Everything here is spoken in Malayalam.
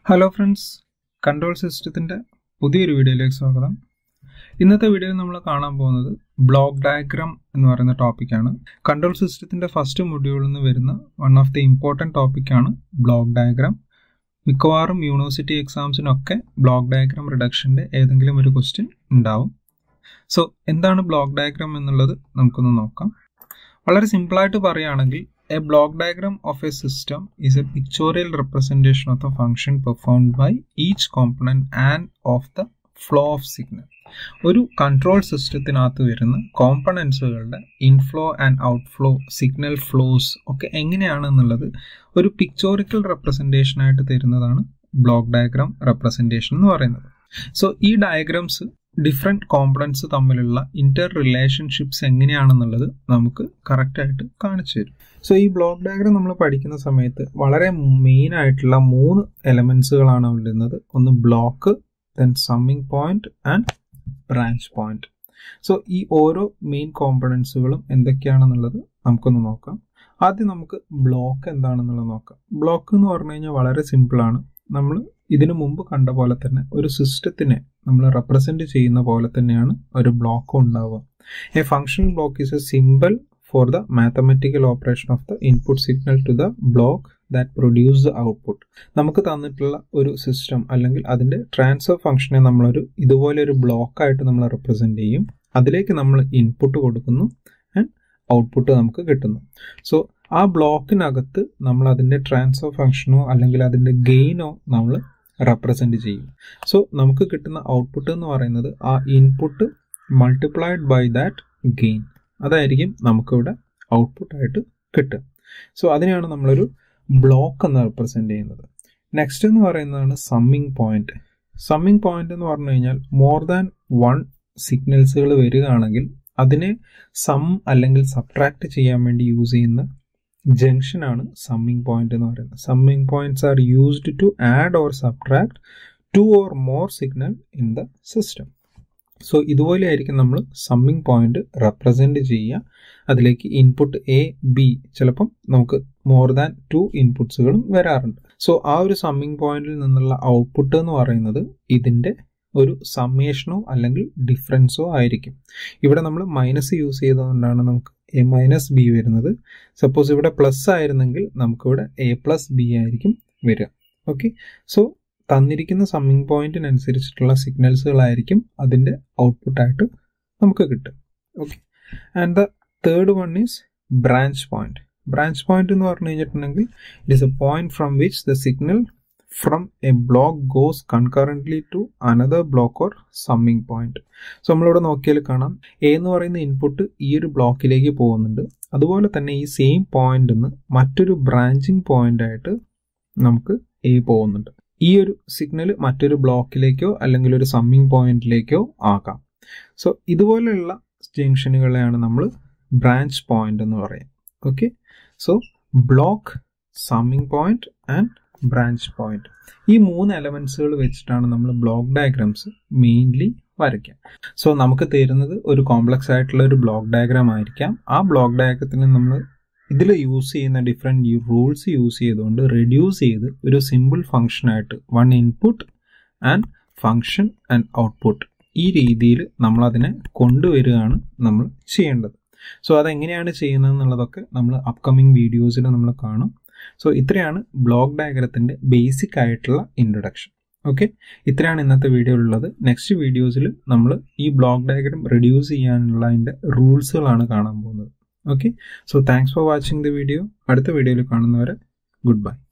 ഹലോ ഫ്രണ്ട്സ് കൺട്രോൾ സിസ്റ്റത്തിൻ്റെ പുതിയൊരു വീഡിയോയിലേക്ക് സ്വാഗതം ഇന്നത്തെ വീഡിയോയിൽ നമ്മൾ കാണാൻ പോകുന്നത് ബ്ലോക്ക് ഡയഗ്രാം എന്ന് പറയുന്ന ടോപ്പിക്കാണ് കൺട്രോൾ സിസ്റ്റത്തിൻ്റെ ഫസ്റ്റ് മൊഡ്യൂളിൽ നിന്ന് വരുന്ന വൺ ഓഫ് ദി ഇമ്പോർട്ടൻറ്റ് ടോപ്പിക്കാണ് ബ്ലോക്ക് ഡയഗ്രാം മിക്കവാറും യൂണിവേഴ്സിറ്റി എക്സാംസിനൊക്കെ ബ്ലോക്ക് ഡയഗ്രാം റിഡക്ഷൻ്റെ ഏതെങ്കിലും ഒരു ക്വസ്റ്റ്യൻ ഉണ്ടാവും സോ എന്താണ് ബ്ലോക്ക് ഡയഗ്രാം എന്നുള്ളത് നമുക്കൊന്ന് നോക്കാം വളരെ സിമ്പിളായിട്ട് പറയുകയാണെങ്കിൽ a block diagram of a system is a pictorial representation of the function performed by each component and of the flow of signal ഒരു കൺട്രോൾ സിസ്റ്റത്തിനകത്ത് വരുന്ന കോമ്പണൻസുകളുടെ inflow and outflow signal flows ഒക്കെ എങ്ങനെയാണെന്നുള്ളത് ഒരു പിക്ചോറിക്കൽ റെപ്രസെൻറ്റേഷൻ ആയിട്ട് തരുന്നതാണ് ബ്ലോക്ക് ഡയഗ്രാം റെപ്രസെൻറ്റേഷൻ എന്ന് പറയുന്നത് സോ ഈ ഡയഗ്രാംസ് ഡിഫറെൻറ്റ് കോമ്പണൻസ് തമ്മിലുള്ള ഇന്റർ റിലേഷൻഷിപ്സ് എങ്ങനെയാണെന്നുള്ളത് നമുക്ക് കറക്റ്റായിട്ട് കാണിച്ചു തരും സോ ഈ ബ്ലോക്ക് ഡയഗ്രാം നമ്മൾ പഠിക്കുന്ന സമയത്ത് വളരെ മെയിൻ ആയിട്ടുള്ള മൂന്ന് എലമെൻസുകളാണ് വരുന്നത് ഒന്ന് block then summing point and branch point so ഈ ഓരോ മെയിൻ കോമ്പണൻസുകളും എന്തൊക്കെയാണെന്നുള്ളത് നമുക്കൊന്ന് നോക്കാം ആദ്യം നമുക്ക് ബ്ലോക്ക് എന്താണെന്നുള്ളത് നോക്കാം ബ്ലോക്ക് എന്ന് പറഞ്ഞു കഴിഞ്ഞാൽ വളരെ സിമ്പിളാണ് നമ്മൾ ഇതിനു മുമ്പ് കണ്ട പോലെ തന്നെ ഒരു സിസ്റ്റത്തിനെ നമ്മൾ റെപ്രസെന്റ് ചെയ്യുന്ന പോലെ തന്നെയാണ് ഒരു ബ്ലോക്ക് ഉണ്ടാവുക a function block is a simple for the mathematical operation of the input signal to the block that produce the output നമുക്ക് തന്നിട്ടുള്ള ഒരു സിസ്റ്റം അല്ലെങ്കിൽ അതിൻ്റെ ട്രാൻസ്ഫർ ഫംഗ്ഷനെ നമ്മളൊരു ഇതുപോലെ ഒരു ബ്ലോക്കായിട്ട് നമ്മൾ റെപ്രസെന്റ് ചെയ്യും അതിലേക്ക് നമ്മൾ ഇൻപുട്ട് കൊടുക്കുന്നു ആൻഡ് ഔട്ട്പുട്ട് നമുക്ക് കിട്ടുന്നു സോ ആ ബ്ലോക്കിനകത്ത് നമ്മൾ അതിൻ്റെ ട്രാൻസ്ഫർ ഫംഗ്ഷനോ അല്ലെങ്കിൽ അതിൻ്റെ ഗെയിനോ നമ്മൾ റെപ്രസെൻറ്റ് ചെയ്യും സോ നമുക്ക് കിട്ടുന്ന ഔട്ട്പുട്ട് എന്ന് പറയുന്നത് ആ input multiplied by that gain അതായിരിക്കും നമുക്കിവിടെ ഔട്ട്പുട്ടായിട്ട് കിട്ടുക സോ അതിനെയാണ് നമ്മളൊരു ബ്ലോക്ക് എന്ന് റെപ്രസെൻറ്റ് ചെയ്യുന്നത് നെക്സ്റ്റ് എന്ന് പറയുന്നതാണ് സമ്മിങ് പോയിന്റ് സമ്മിങ് പോയിന്റ് എന്ന് പറഞ്ഞു കഴിഞ്ഞാൽ മോർ ദാൻ വൺ സിഗ്നൽസുകൾ വരികയാണെങ്കിൽ അതിനെ സം അല്ലെങ്കിൽ സബ്ട്രാക്ട് ചെയ്യാൻ വേണ്ടി യൂസ് ചെയ്യുന്ന ജംഗ്ഷൻ ആണ് സമ്മിങ് പോയിന്റ് എന്ന് പറയുന്നത് summing points are used to add or subtract two or more signal in the system so ഇതുപോലെ ആയിരിക്കും നമ്മൾ സമ്മിങ് പോയിന്റ് റെപ്രസെന്റ് ചെയ്യുക അതിലേക്ക് ഇൻപുട്ട് എ ബി ചിലപ്പം നമുക്ക് മോർ ദാൻ ടു ഇൻപുട്സുകളും വരാറുണ്ട് സോ ആ ഒരു സമ്മിങ് പോയിന്റിൽ നിന്നുള്ള ഔട്ട്പുട്ട് എന്ന് പറയുന്നത് ഇതിൻ്റെ ഒരു സമ്മേഷനോ അല്ലെങ്കിൽ ഡിഫറൻസോ ആയിരിക്കും ഇവിടെ നമ്മൾ മൈനസ് യൂസ് ചെയ്തുകൊണ്ടാണ് നമുക്ക് എ മൈനസ് ബി വരുന്നത് സപ്പോസ് ഇവിടെ പ്ലസ് ആയിരുന്നെങ്കിൽ നമുക്കിവിടെ എ പ്ലസ് ബി ആയിരിക്കും വരിക ഓക്കെ സോ തന്നിരിക്കുന്ന സമ്മിങ് പോയിന്റിനനുസരിച്ചിട്ടുള്ള സിഗ്നൽസുകളായിരിക്കും അതിൻ്റെ ഔട്ട്പുട്ടായിട്ട് നമുക്ക് കിട്ടും okay and the third one is branch point branch point എന്ന് പറഞ്ഞു കഴിഞ്ഞിട്ടുണ്ടെങ്കിൽ it is a point from which the signal from a block goes concurrently to another block or summing point so നമ്മളിവിടെ നോക്കിയാൽ കാണാം എ എന്ന് പറയുന്ന ഇൻപുട്ട് ഈ ഒരു ബ്ലോക്കിലേക്ക് പോകുന്നുണ്ട് അതുപോലെ തന്നെ ഈ സെയിം പോയിന്റ് നിന്ന് മറ്റൊരു ബ്രാഞ്ചിങ് പോയിന്റ് ആയിട്ട് നമുക്ക് എ പോകുന്നുണ്ട് ഈ ഒരു സിഗ്നൽ മറ്റൊരു ബ്ലോക്കിലേക്കോ അല്ലെങ്കിൽ ഒരു സമ്മിങ് പോയിന്റിലേക്കോ ആകാം സോ ഇതുപോലെയുള്ള ജംഗ്ഷനുകളെയാണ് നമ്മൾ ബ്രാഞ്ച് പോയിന്റ് എന്ന് പറയാം okay so block summing point and branch point ഈ മൂന്ന് എലമെന്റ്സുകൾ വെച്ചിട്ടാണ് നമ്മൾ ബ്ലോക്ക് ഡയഗ്രാംസ് മെയിൻലി വരയ്ക്കുക സോ നമുക്ക് തരുന്നത് ഒരു കോംപ്ലക്സ് ആയിട്ടുള്ള ഒരു ബ്ലോക്ക് ഡയഗ്രാം ആയിരിക്കാം ആ ബ്ലോക്ക് ഡയഗ്രത്തിന് നമ്മൾ ഇതിൽ യൂസ് ചെയ്യുന്ന ഡിഫറെൻറ്റ് റൂൾസ് യൂസ് ചെയ്തുകൊണ്ട് റെഡ്യൂസ് ചെയ്ത് ഒരു സിമ്പിൾ ഫംഗ്ഷനായിട്ട് one input and function and output ഈ രീതിയിൽ നമ്മളതിനെ കൊണ്ടുവരികയാണ് നമ്മൾ ചെയ്യേണ്ടത് സോ അതെങ്ങനെയാണ് ചെയ്യുന്നത് എന്നുള്ളതൊക്കെ നമ്മൾ അപ്കമിങ് വീഡിയോസിൽ നമ്മൾ കാണും സോ ഇത്രയാണ് ബ്ലോക്ക് ഡയഗ്രത്തിൻ്റെ ബേസിക് ആയിട്ടുള്ള ഇൻട്രൊഡക്ഷൻ ഓക്കെ ഇത്രയാണ് ഇന്നത്തെ വീഡിയോ ഉള്ളത് നെക്സ്റ്റ് വീഡിയോസിൽ നമ്മൾ ഈ ബ്ലോക്ക് ഡയഗ്രാം റെഡ്യൂസ് ചെയ്യാനുള്ള അതിൻ്റെ റൂൾസുകളാണ് കാണാൻ പോകുന്നത് okay so thanks for watching the video അടുത്ത വീഡിയോയിൽ കാണുന്നവരെ ഗുഡ് ബൈ